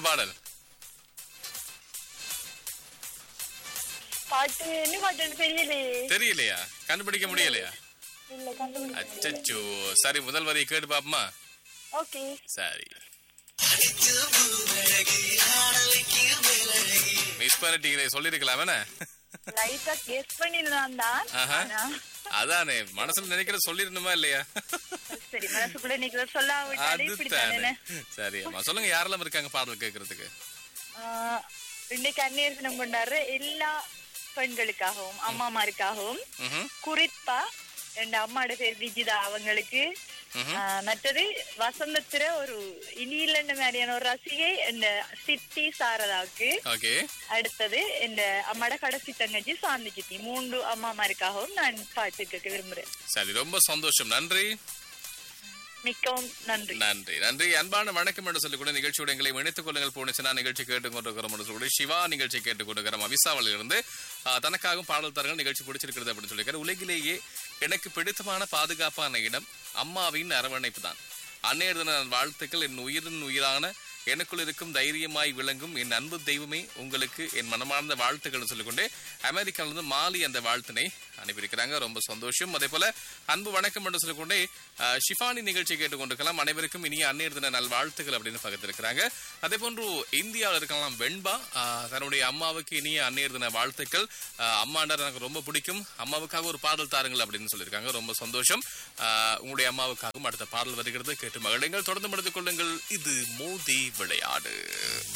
பாடல் பாட்டு என்ன பாட்டுன்னு தெரியலையே தெரியலையா கண்டுபிடிக்க முடியலையா இல்ல கண்டுபிடிக்க அச்சச்சோ சரி முதல் வரியை கேட்டு பாப்போமா ஓகே சரி மிஸ் பண்ணிட்டீங்களே சொல்லிருக்கலாம் என்ன லைட்டா கெஸ் பண்ணிருந்தான் தான் ஆஹா. ஆனா, அதானே மனசுல நினைக்கிற சொல்லிருணுமா இல்லையா சரி மனசுக்குள்ள நிக்கிற சொல்லாம விட்டாலே அது இப்படித்தானே தானே சரி அம்மா சொல்லுங்க யாரெல்லாம் இருக்காங்க பாடல் கேட்கறதுக்கு ஆஹ், இன்னைக்கு அந்நியர் தினம் கொண்டாடுற எல்லா பெண்களுக்காகவும் அம்மாமாருக்காகவும் ம்ஹும், குறிப்பா என் அம்மாவோட பேர் விஜிதா அவங்களுக்கு ம்ஹும். ஆஹ், மற்றது வசந்தத்துல ஒரு இனியிலண்ட மாதிரியான ஒரு ரசிகை இந்த சித்தி சாரதாவுக்கு ஓகே அடுத்தது இந்த அம்மாட கடைசி தங்கச்சி சாந்தி சித்தி மூன்று அம்மாமாருக்காகவும் நான் பாட்டு கேட்க விரும்புறேன் சரி ரொம்ப சந்தோஷம் நன்றி மிக்கவும் நன்றி நன்றி நன்றி அன்பான வணக்கம் என்று சொல்லி கூட நிகழ்ச்சியோட எங்களை இணைத்துக் கொள்ளுங்கள் போனுச்சுன்னா நிகழ்ச்சி கேட்டுக்கொண்டிருக்கிறோம் என்று சொல்லி சிவா நிகழ்ச்சி கேட்டுக்கொண்டிருக்கிறோம் அவிசாவில் இருந்து ஆ, தனக்காகவும் பாடல் தரங்கள் நிகழ்ச்சி பிடிச்சிருக்கிறது அப்படின்னு சொல்லியிருக்காரு உலகிலேயே எனக்கு பிடித்தமான பாதுகாப்பான இடம் அம்மாவின் அரவணைப்பு தான் அன்னையர் தின வாழ்த்துக்கள் என் உயிரின் உயிரான எனக்குள் இருக்கும் தைரியமாய் விளங்கும் என் அன்பு தெய்வமே உங்களுக்கு என் மனமார்ந்த வாழ்த்துக்கள் சொல்லிக்கொண்டே அமெரிக்காவிலிருந்து மாலி அந்த வாழ்த்தினை அனுப்பியிருக்கிறாங்க ரொம்ப சந்தோஷம் அதே போல அன்பு வணக்கம் என்று சொல்லிக்கொண்டே அஹ், ஷிஃபானி நிகழ்ச்சி கேட்டுக்கொண்டிருக்கலாம் அனைவருக்கும் இனிய அந்நியர் தின நல் வாழ்த்துக்கள் அப்படின்னு பகிர்ந்திருக்கிறாங்க அதே போன்று இந்தியாவில் இருக்கலாம் வெண்பா அஹ், தன்னுடைய அம்மாவுக்கு இனிய அந்நியர் தின வாழ்த்துக்கள் அஹ், அம்மாண்டா எனக்கு ரொம்ப பிடிக்கும் அம்மாவுக்காக ஒரு பாடல் தாருங்கள் அப்படின்னு சொல்லியிருக்காங்க ரொம்ப சந்தோஷம் அஹ், உங்களுடைய அம்மாவுக்காகவும் அடுத்த பாடல் வருகிறது கேட்டு மகிழுங்கள் தொடர்ந்து மடுத்துக் கொள்ளுங்கள் இது மோதி விளையாடு